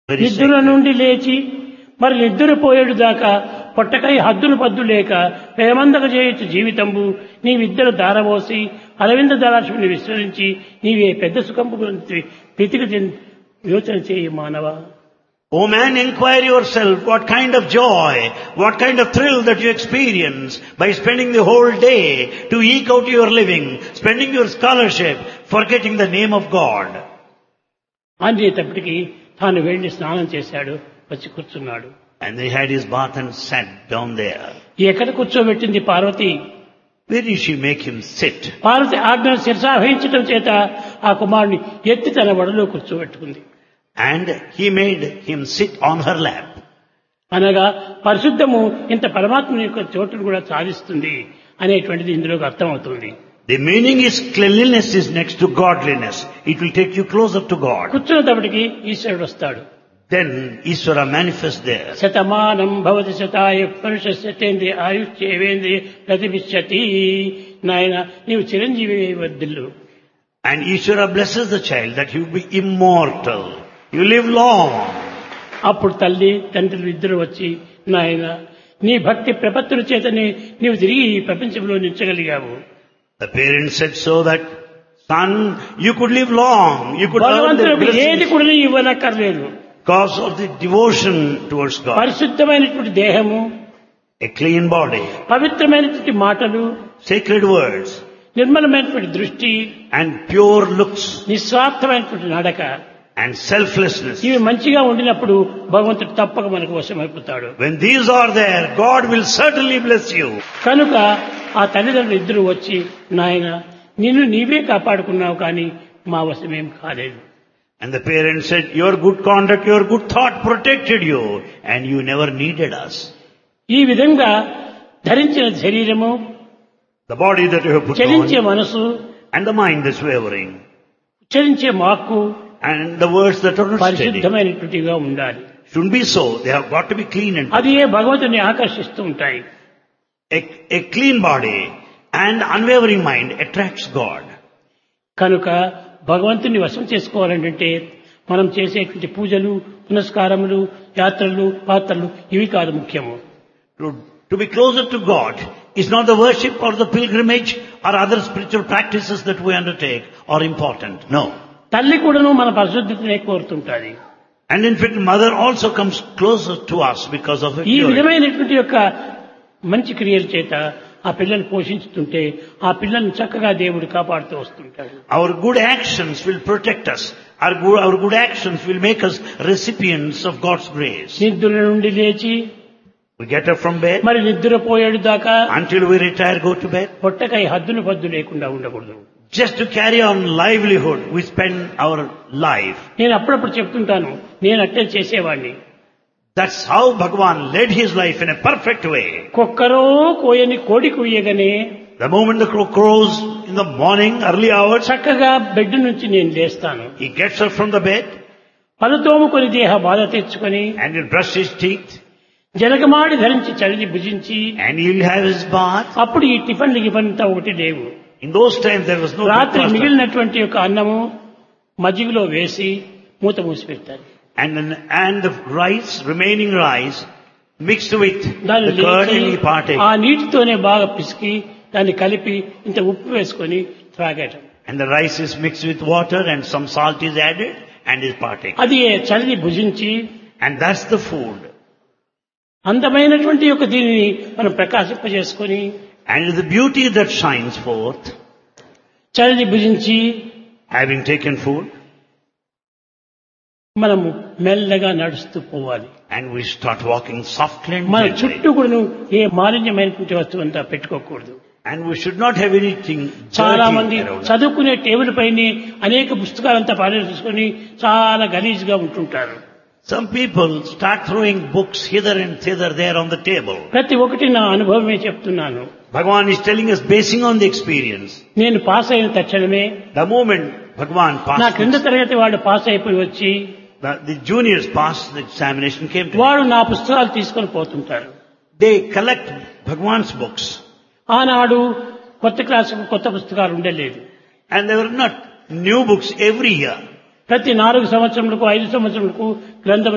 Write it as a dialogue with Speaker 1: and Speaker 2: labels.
Speaker 1: Very
Speaker 2: నిద్ర నుండి లేచి మరి నిద్రపోయేడు దాకా పొట్టకై హద్దులు పద్దు లేక ప్రేమందక చేయొచ్చు జీవితంబు నీవిద్దరు దారబోసి అరవింద దళాశ్విని విస్మరించి నీవే పెద్ద సుఖంపు గురించి ప్రీతికి చెంది యోచన చేయి మానవా
Speaker 1: O man, inquire yourself what kind of joy, what kind of thrill that you experience by spending the whole day to eke out your living, spending your scholarship, forgetting the name of God.
Speaker 2: అనేటప్పటికి తాను వెళ్లి స్నానం చేశాడు వచ్చి కూర్చున్నాడు
Speaker 1: And he had his bath and sat down there.
Speaker 2: ఎక్కడ కూర్చోబెట్టింది Parvati
Speaker 1: Where did she make him sit?
Speaker 2: Parvati ఆజ్ఞను శిరసావహించడం చేత ఆ కుమారుని ఎత్తి తన వడలో కూర్చోబెట్టుకుంది
Speaker 1: And he made him sit on her lap.
Speaker 2: అనగా పరిశుద్ధము ఇంత పరమాత్మ యొక్క చోటును కూడా సాధిస్తుంది అనేటువంటిది ఇందులోకి అర్థమవుతుంది
Speaker 1: The meaning is cleanliness is next to godliness. It will take you closer to God.
Speaker 2: కూర్చున్నప్పటికి ఈశ్వరుడు వస్తాడు
Speaker 1: Then Iswara manifests there.
Speaker 2: Shatamanam భవతి శతాయ పురుష శతేంద్రియ ఆయుష్యేవేంద్రియ ప్రతిపిచ్చతి నాయన నీవు Chiranjeevi వద్దిల్లు
Speaker 1: And Ishvara blesses the child that he will be immortal. You live long.
Speaker 2: అప్పుడు తల్లి తండ్రులు ఇద్దరు వచ్చి నాయన నీ భక్తి ప్రపత్తుల చేతనే నీవు తిరిగి ఈ ప్రపంచంలో నిలిచగలిగావు
Speaker 1: The parents said so that, son, you could live long. You could earn the
Speaker 2: భగవంతుడికి ఏది
Speaker 1: blessings
Speaker 2: కూడా నీవు ఇవ్వనక్కర్లేదు
Speaker 1: because of the devotion towards God.
Speaker 2: పరిశుద్ధమైనటువంటి దేహము
Speaker 1: A clean body,
Speaker 2: పవిత్రమైనటువంటి మాటలు
Speaker 1: sacred words,
Speaker 2: నిర్మలమైనటువంటి దృష్టి
Speaker 1: and pure looks
Speaker 2: నిస్వార్థమైనటువంటి నడక
Speaker 1: and selflessness.
Speaker 2: ఇవి మంచిగా ఉండినప్పుడు భగవంతుడు తప్పక మనకు వశమైపోతాడు
Speaker 1: When these are there, God will certainly bless you.
Speaker 2: కనుక ఆ తల్లిదండ్రులు ఇద్దరు వచ్చి నాయన నిన్ను నీవే కాపాడుకున్నావు కానీ మా వశమేం కాలేదు
Speaker 1: And the parents said, your good conduct, your good thought protected you and you never needed us.
Speaker 2: ఈ విధంగా ధరించిన శరీరము
Speaker 1: The body that you have put
Speaker 2: చలించే
Speaker 1: on
Speaker 2: మనసు
Speaker 1: and the mind that's wavering
Speaker 2: ఉచ్చరించే మాకు
Speaker 1: and the words that are not steady.
Speaker 2: పరిశుద్ధమైనటువంటిగా ఉండాలి
Speaker 1: Shouldn't be so. They have got to be clean and
Speaker 2: అది ఏ భగవంతుని ఆకర్షిస్తూ ఉంటాయి
Speaker 1: a, a clean body and unwavering mind attracts God.
Speaker 2: కనుక భగవంతుని వశం చేసుకోవాలంటే మనం చేసేటువంటి పూజలు పునస్కారములు యాత్రలు పాత్రలు ఇవి కాదు ముఖ్యము
Speaker 1: To, to be closer to God is not the worship or the pilgrimage or other spiritual practices that we undertake are important. No.
Speaker 2: తల్లి కూడాను మన పరిశుద్ధతనే కోరుతుంటాది
Speaker 1: And in fact, mother also comes closer to us because of her
Speaker 2: ఈ
Speaker 1: purity.
Speaker 2: విధమైనటువంటి యొక్క మంచి క్రియల చేత ఆ పిల్లల్ని పోషించుతుంటే ఆ పిల్లల్ని చక్కగా దేవుడు కాపాడుతూ వస్తుంటాడు
Speaker 1: Our good actions will protect us. Our good, our good actions will make us recipients of God's grace.
Speaker 2: నిద్ర నుండి లేచి
Speaker 1: We get up from bed
Speaker 2: మరి నిద్రపోయేడు దాకా
Speaker 1: until we retire, go to bed.
Speaker 2: పొట్టకై హద్దులు పద్దు లేకుండా ఉండకూడదు
Speaker 1: Just to carry on livelihood, we spend our life.
Speaker 2: నేను అప్పుడప్పుడు చెప్తుంటాను నేను అట్టే చేసేవాడిని
Speaker 1: That's how Bhagavan led his life in a perfect way.
Speaker 2: కుక్కరో కోయని కోడి కుయ్యగానే
Speaker 1: The moment the crow crows in the morning, early hours,
Speaker 2: చక్కగా బెడ్ నుంచి నేను లేస్తాను
Speaker 1: he gets up from the bed
Speaker 2: పలుతోముకొని దేహ బాధ తెచ్చుకొని
Speaker 1: and he'll brush his teeth
Speaker 2: జనకమాడి ధరించి చలిని భుజించి
Speaker 1: and he'll have his bath.
Speaker 2: అప్పుడు ఈ టిఫిన్లు గిఫన్ అంతా ఒకటి లేవు
Speaker 1: In those times there was no
Speaker 2: రాత్రి
Speaker 1: breakfast.
Speaker 2: మిగిలినటువంటి యొక్క అన్నము మజ్జిగలో వేసి మూత మూసి పెడతారు
Speaker 1: And, and the rice, remaining rice, mixed with
Speaker 2: దాన్ని
Speaker 1: the curd
Speaker 2: లేచి
Speaker 1: and he partake.
Speaker 2: ఆ నీటితోనే బాగా పిసికి దాన్ని కలిపి ఇంత ఉప్పు వేసుకొని త్రాగటం
Speaker 1: And the rice is mixed with water and some salt is added and is partake.
Speaker 2: అది చలిని భుజించి
Speaker 1: And that's the food.
Speaker 2: అందమైనటువంటి యొక్క దీనిని మనం ప్రకాశింపజేసుకొని
Speaker 1: And the beauty that shines forth,
Speaker 2: చలిని భుజించి
Speaker 1: having taken food,
Speaker 2: మనము మెల్లగా నడుస్తూ పోవాలి
Speaker 1: and we start walking softly and
Speaker 2: మన
Speaker 1: gently.
Speaker 2: చుట్టూ కూడా ఏ మాలిన్యమైనటువంటి వస్తువు అంతా పెట్టుకోకూడదు
Speaker 1: And we should not have anything
Speaker 2: చాలా
Speaker 1: dirty
Speaker 2: మంది
Speaker 1: around us.
Speaker 2: చదువుకునే టేబుల్ పైన అనేక పుస్తకాలంతా పారేసుకొని చాలా గలీజ్గా ఉంటుంటారు
Speaker 1: Some people start throwing books hither and thither there on the table.
Speaker 2: ప్రతి ఒక్కటి నా అనుభవమే చెప్తున్నాను
Speaker 1: Bhagavan is telling us basing on the experience.
Speaker 2: నేను పాస్ అయిన తక్షణమే
Speaker 1: The moment Bhagavan
Speaker 2: నా
Speaker 1: passed,
Speaker 2: క్రింద తరగతి వాడు పాస్ అయిపోయి వచ్చి
Speaker 1: the, the juniors passed the examination came to him.
Speaker 2: వాడు నా పుస్తకాలు తీసుకొని పోతుంటారు
Speaker 1: They collect Bhagavan's books.
Speaker 2: ఆనాడు కొత్త క్లాసుకు కొత్త పుస్తకాలు ఉండలేదు
Speaker 1: And there were not new books every year.
Speaker 2: ప్రతి నాలుగు సంవత్సరములకు ఐదు సంవత్సరములకు గ్రంథం